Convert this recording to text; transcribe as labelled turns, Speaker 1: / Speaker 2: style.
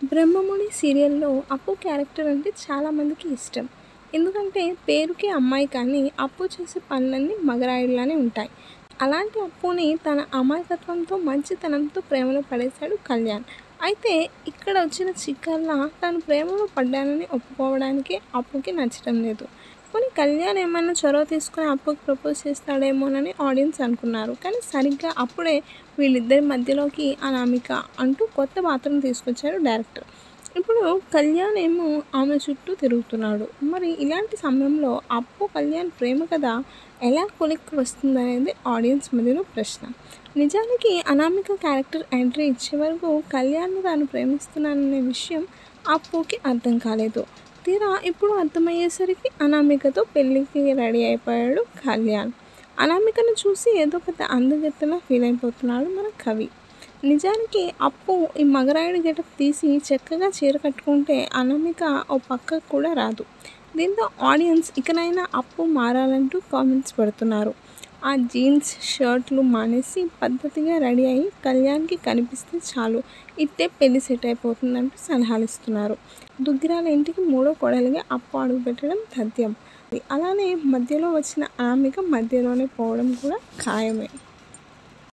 Speaker 1: బ్రహ్మముడి సీరియల్లో అప్పు క్యారెక్టర్ అంటే చాలామందికి ఇష్టం ఎందుకంటే పేరుకే అమ్మాయి కానీ అప్పు చేసే పనులన్నీ మగరాయుడులానే ఉంటాయి అలాంటి అప్పుని తన అమాయకత్వంతో మంచితనంతో ప్రేమలో పడేశాడు కళ్యాణ్ అయితే ఇక్కడ వచ్చిన చిక్కల్లా తను ప్రేమలో పడ్డానని ఒప్పుకోవడానికి అప్పుకి నచ్చడం లేదు పోనీ కళ్యాణ్ ఏమైనా చొరవ తీసుకుని అప్పుకి ప్రపోజ్ చేస్తాడేమోనని ఆడియన్స్ అనుకున్నారు కానీ సరిగ్గా అప్పుడే వీళ్ళిద్దరి మధ్యలోకి అనామిక అంటూ కొత్త పాత్రను తీసుకొచ్చారు డైరెక్టర్ ఇప్పుడు కళ్యాణ్ ఏమో ఆమె చుట్టూ తిరుగుతున్నాడు మరి ఇలాంటి సమయంలో అప్పు కళ్యాణ్ ప్రేమ కథ ఎలా కొలిక్కి వస్తుందనేది ఆడియన్స్ మధ్యలో ప్రశ్న నిజానికి అనామిక క్యారెక్టర్ ఎంట్రీ ఇచ్చే వరకు కళ్యాణ్ని తాను ప్రేమిస్తున్నాననే విషయం అప్పుకి అర్థం కాలేదు తీరా ఇప్పుడు అర్థమయ్యేసరికి అనామికతో పెళ్ళికి రెడీ అయిపోయాడు కళ్యాణ్ అనామికను చూసి ఏదో పెద్ద అందగత్తెలా ఫీల్ అయిపోతున్నాడు మన కవి నిజానికి అప్పు ఈ మగరాయుడు గెటప్ తీసి చక్కగా చీర కట్టుకుంటే అనామిక ఓ పక్కకు కూడా రాదు దీంతో ఆడియన్స్ ఇకనైనా అప్పు మారాలంటూ కామెంట్స్ పెడుతున్నారు ఆ జీన్స్ షర్ట్లు మానేసి పద్ధతిగా రెడీ అయ్యి కళ్యాణ్కి కనిపిస్తే చాలు ఇట్టే పెళ్లి సెట్ అయిపోతుందంటూ సలహాలు ఇస్తున్నారు దుగ్గిరాల ఇంటికి మూడో కొడలిగా అప్పు అడుగు పెట్టడం తథ్యం అలానే మధ్యలో వచ్చిన ఆమెక మధ్యలోనే పోవడం కూడా ఖాయమే